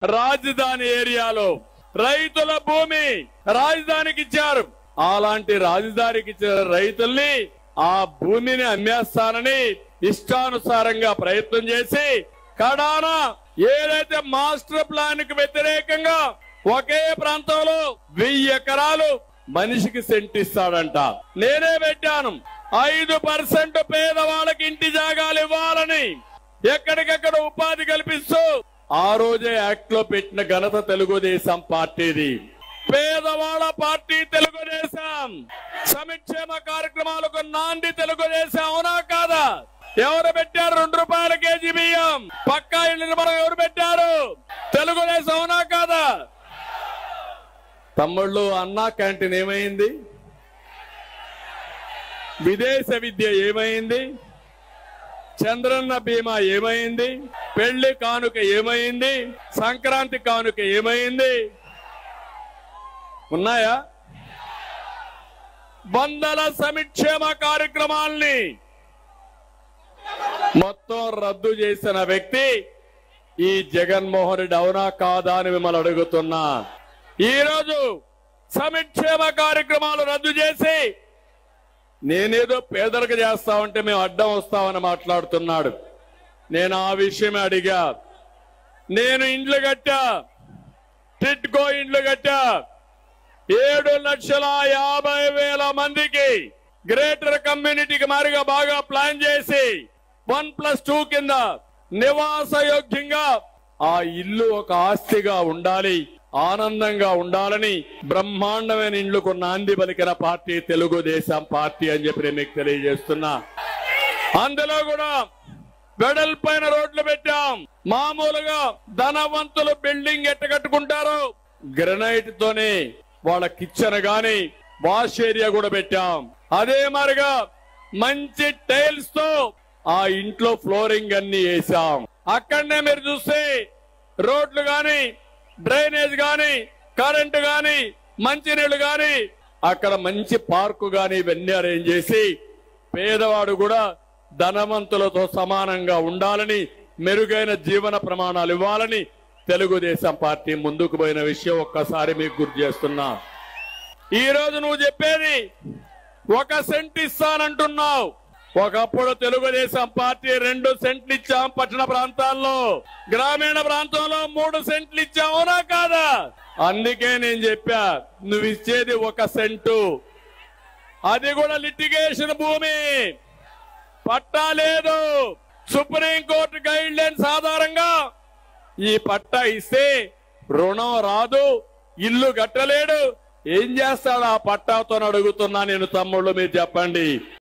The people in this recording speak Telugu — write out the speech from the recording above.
రాజధాని ఏరియాలో రైతుల భూమి రాజధానికి ఇచ్చారు అలాంటి రాజధానికి ఇచ్చిన రైతుల్ని ఆ భూమిని అమ్మేస్తానని ఇష్టానుసారంగా ప్రయత్నం చేసి కడాన ఏదైతే మాస్టర్ ప్లాన్ కి వ్యతిరేకంగా ఒకే ప్రాంతంలో వెయ్యి ఎకరాలు మనిషికి సెంట్ ఇస్తాడంట నేనే పెట్టాను ఐదు పర్సెంట్ పేదవాళ్ళకి ఇంటి జాగాలు ఇవ్వాలని ఎక్కడికెక్కడ ఉపాధి కల్పిస్తూ ఆ రోజే యాక్ట్ లో పెట్టిన ఘనత తెలుగుదేశం పార్టీది పేదవాళ్ళ పార్టీ తెలుగుదేశం సంక్షేమ కార్యక్రమాలకు నాంది తెలుగుదేశం అవునా కాదా ఎవరు పెట్టారు రెండు రూపాయల కేజీ బియ్యం పక్కా ఇల్లు నిర్మాణం ఎవరు పెట్టారు తెలుగుదేశం అవునా కాదా తమ్ముళ్ళు అన్నా క్యాంటీన్ ఏమైంది విదేశ విద్య ఏమైంది చంద్రన్న బీమా ఏమైంది పెళ్లి కానుక ఏమైంది సంక్రాంతి కానుక ఏమైంది ఉన్నాయా వందల సంక్షేమ కార్యక్రమాల్ని మొత్తం రద్దు చేసిన వ్యక్తి ఈ జగన్మోహన్ రెడ్డి అవునా కాదా అని మిమ్మల్ని అడుగుతున్నా ఈ రోజు సంక్షేమ కార్యక్రమాలు రద్దు చేసి నేనేదో పేదలకు చేస్తామంటే మేము అడ్డం వస్తామని మాట్లాడుతున్నాడు నేను ఆ విషయమే అడిగా నేను ఇండ్లు కట్టా టిట్కో ఇండ్లు కట్టా ఏడు లక్షల యాభై వేల మందికి గ్రేటర్ కమ్యూనిటీకి మారిగా బాగా ప్లాన్ చేసి వన్ ప్లస్ టూ కింద నివాస యోగ్యంగా ఆ ఇల్లు ఒక ఆస్తిగా ఉండాలి ఆనందంగా ఉండాలని బ్రహ్మాండమైన ఇండ్లకు నాంది పలికిన పార్టీ తెలుగుదేశం పార్టీ అని చెప్పి నేను మీకు తెలియజేస్తున్నా అందులో కూడా వెడల్పైన రోడ్లు పెట్టాం మామూలుగా ధనవంతులు బిల్డింగ్ ఎట్ట కట్టుకుంటారు గ్రనైట్ తోనే వాళ్ళ కిచెన్ గాని వాష్ ఏరియా కూడా పెట్టాం అదే మరిగా మంచి టైల్స్ తో ఆ ఇంట్లో ఫ్లోరింగ్ అన్ని వేసాం అక్కడనే మీరు చూస్తే రోడ్లు గాని డ్రైనేజ్ గాని కరెంటు గాని మంచినీళ్లు గాని అక్కడ మంచి పార్కు గాని ఇవన్నీ అరేంజ్ చేసి పేదవాడు కూడా ధనవంతులతో సమానంగా ఉండాలని మెరుగైన జీవన ప్రమాణాలు ఇవ్వాలని తెలుగుదేశం పార్టీ ముందుకు పోయిన విషయం ఒక్కసారి మీకు గుర్తు చేస్తున్నా ఈ రోజు నువ్వు చెప్పేది ఒక సెంట్ ఇస్తానంటున్నావు ఒకప్పుడు తెలుగుదేశం పార్టీ రెండు సెంట్లు ఇచ్చాం పట్టణ ప్రాంతాల్లో గ్రామీణ ప్రాంతంలో మూడు సెంట్లు ఇచ్చాం అవునా కాదా అందుకే నేను చెప్పా నువ్వు ఇచ్చేది ఒక సెంటు అది కూడా లిటిగేషన్ భూమి పట్టా లేదు సుప్రీంకోర్టు గైడ్ లైన్స్ ఆధారంగా ఈ పట్టా ఇస్తే రుణం రాదు ఇల్లు కట్టలేడు ఏం చేస్తాడు ఆ పట్టాతో అడుగుతున్నా నేను తమ్ముళ్ళు మీరు చెప్పండి